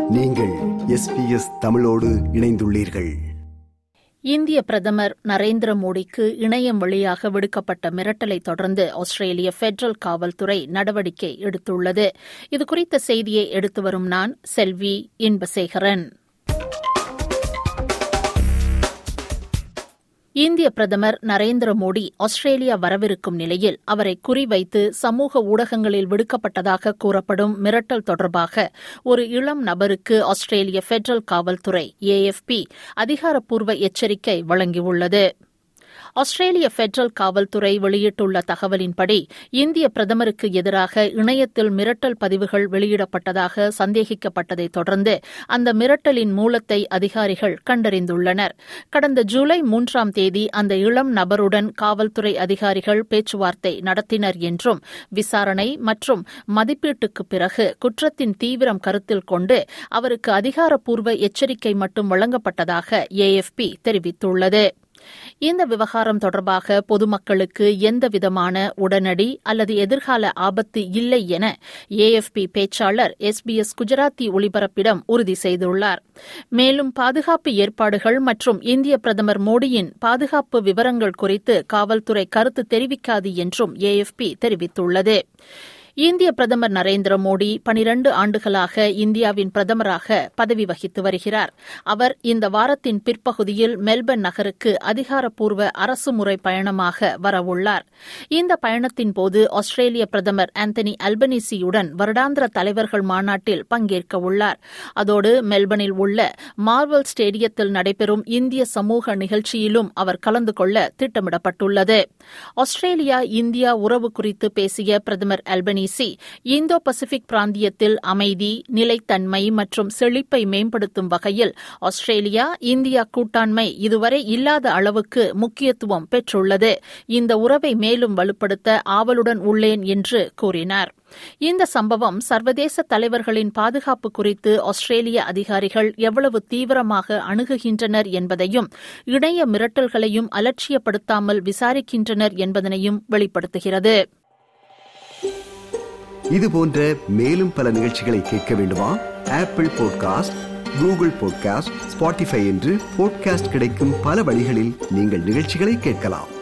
நீங்கள் எஸ்பிஎஸ் தமிழோடு இணைந்துள்ளீர்கள் இந்திய பிரதமர் நரேந்திர மோடிக்கு இணையம் வழியாக விடுக்கப்பட்ட மிரட்டலை தொடர்ந்து ஆஸ்திரேலிய பெட்ரல் காவல்துறை நடவடிக்கை எடுத்துள்ளது இதுகுறித்த செய்தியை எடுத்து வரும் நான் செல்வி இன்பசேகரன் இந்திய பிரதமர் நரேந்திர மோடி ஆஸ்திரேலியா வரவிருக்கும் நிலையில் அவரை குறிவைத்து சமூக ஊடகங்களில் விடுக்கப்பட்டதாக கூறப்படும் மிரட்டல் தொடர்பாக ஒரு இளம் நபருக்கு ஆஸ்திரேலிய பெட்ரல் காவல்துறை ஏஎஃப்பி அதிகாரப்பூர்வ எச்சரிக்கை வழங்கியுள்ளது ஆஸ்திரேலிய பெட்ரல் காவல்துறை வெளியிட்டுள்ள தகவலின்படி இந்திய பிரதமருக்கு எதிராக இணையத்தில் மிரட்டல் பதிவுகள் வெளியிடப்பட்டதாக சந்தேகிக்கப்பட்டதை தொடர்ந்து அந்த மிரட்டலின் மூலத்தை அதிகாரிகள் கண்டறிந்துள்ளனர் கடந்த ஜூலை மூன்றாம் தேதி அந்த இளம் நபருடன் காவல்துறை அதிகாரிகள் பேச்சுவார்த்தை நடத்தினர் என்றும் விசாரணை மற்றும் மதிப்பீட்டுக்கு பிறகு குற்றத்தின் தீவிரம் கருத்தில் கொண்டு அவருக்கு அதிகாரப்பூர்வ எச்சரிக்கை மட்டும் வழங்கப்பட்டதாக ஏஎஃப்பி தெரிவித்துள்ளது இந்த விவகாரம் தொடர்பாக பொதுமக்களுக்கு எந்தவிதமான உடனடி அல்லது எதிர்கால ஆபத்து இல்லை என ஏஎஃப்பி பேச்சாளர் எஸ் பி எஸ் குஜராத்தி ஒலிபரப்பிடம் உறுதி செய்துள்ளார் மேலும் பாதுகாப்பு ஏற்பாடுகள் மற்றும் இந்திய பிரதமர் மோடியின் பாதுகாப்பு விவரங்கள் குறித்து காவல்துறை கருத்து தெரிவிக்காது என்றும் ஏஎஃப்பி தெரிவித்துள்ளது இந்திய பிரதமர் நரேந்திர மோடி பனிரண்டு ஆண்டுகளாக இந்தியாவின் பிரதமராக பதவி வகித்து வருகிறார் அவர் இந்த வாரத்தின் பிற்பகுதியில் மெல்பர்ன் நகருக்கு அதிகாரப்பூர்வ அரசுமுறை பயணமாக வரவுள்ளார் இந்த பயணத்தின் போது ஆஸ்திரேலிய பிரதமர் ஆந்தனி அல்பனிசியுடன் வருடாந்திர தலைவர்கள் மாநாட்டில் பங்கேற்க உள்ளார் அதோடு மெல்பர்னில் உள்ள மார்வல் ஸ்டேடியத்தில் நடைபெறும் இந்திய சமூக நிகழ்ச்சியிலும் அவர் கலந்து கொள்ள திட்டமிடப்பட்டுள்ளது ஆஸ்திரேலியா இந்தியா உறவு குறித்து பேசிய பிரதமர் அல்பனி அல்பனீசி இந்தோ பசிபிக் பிராந்தியத்தில் அமைதி நிலைத்தன்மை மற்றும் செழிப்பை மேம்படுத்தும் வகையில் ஆஸ்திரேலியா இந்தியா கூட்டாண்மை இதுவரை இல்லாத அளவுக்கு முக்கியத்துவம் பெற்றுள்ளது இந்த உறவை மேலும் வலுப்படுத்த ஆவலுடன் உள்ளேன் என்று கூறினார் இந்த சம்பவம் சர்வதேச தலைவர்களின் பாதுகாப்பு குறித்து ஆஸ்திரேலிய அதிகாரிகள் எவ்வளவு தீவிரமாக அணுகுகின்றனர் என்பதையும் இணைய மிரட்டல்களையும் அலட்சியப்படுத்தாமல் விசாரிக்கின்றனர் என்பதனையும் வெளிப்படுத்துகிறது இது போன்ற மேலும் பல நிகழ்ச்சிகளை கேட்க வேண்டுமா Apple podcast Google podcast Spotify என்று பாட்காஸ்ட் கிடைக்கும் பல வழிகளில் நீங்கள் நிகழ்ச்சிகளை கேட்கலாம்